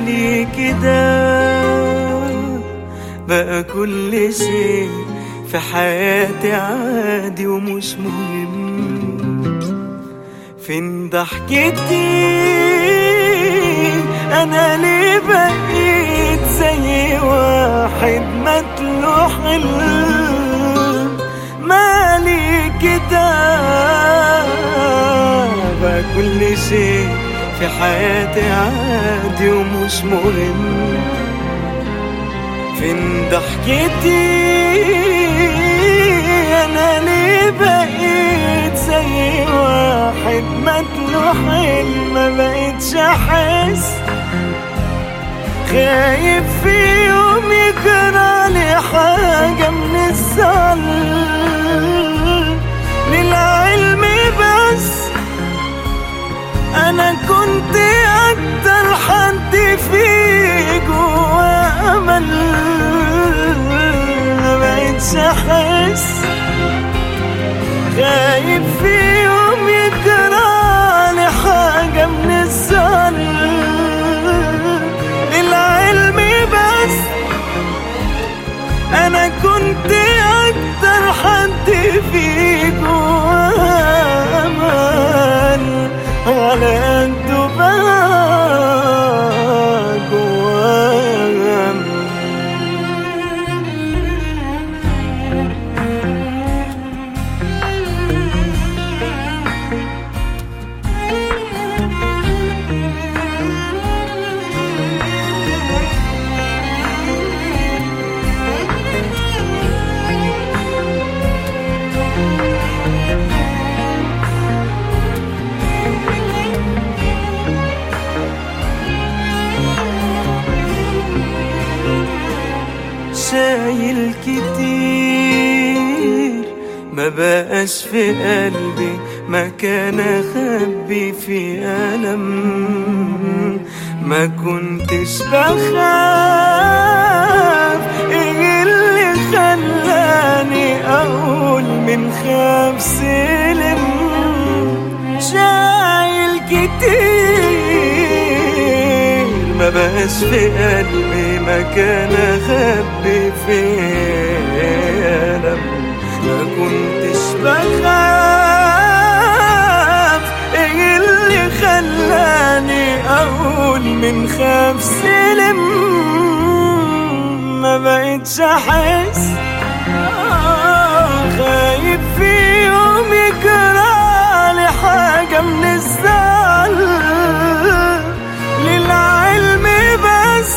مالي كده بقى كل شيء في حياتي عادي ومش مهم فين ضحكتي انا ليه بقيت زي واحد متلوح حلم مالي كده بقى كل شيء في حياتي عادي ومش مهم فين ضحكتي انا ليه بقيت زي واحد متلوح ما بقيتش احس خايف في يوم يجرالي حاجة من الزعل للعلم بس انا كنت اكتر حد في جوا امل ما بقيتش احس خايف في يوم يجرالي حاجة من الزعل للعلم بس انا كنت اكتر حد في جوا امل على قد بقى جوا أمل شايل كتير ما بقاش في قلبي مكان اخبي في ألم ما كنتش بخاف ايه اللي خلاني اقول من خاف سلم شايل كتير ما بقاش في قلبي مكان اخبي فيه ألم ما كنتش بخاف ايه اللي خلاني اقول من خاف سلم ما بقتش احس آه، خايف في يوم يجرالي حاجة من الزعل للعلم بس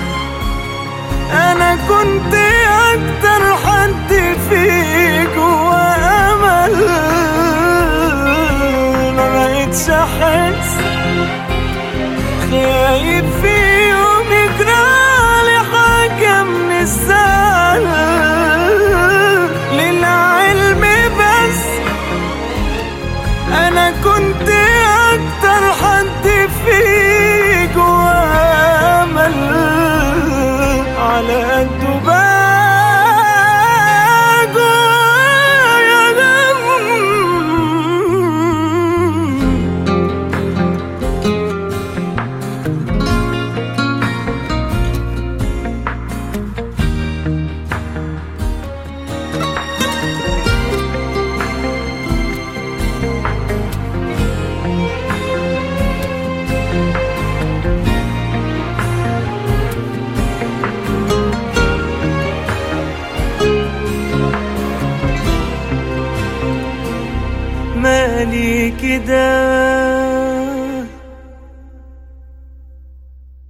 انا كنت اكتر حد في جوا امل ما بقتش احس خايف في يوم يجرالي حاجة من الزعل للعلم بس انا كنت اكتر حد في جوا امل على قد بقى جوايا غم مالي كده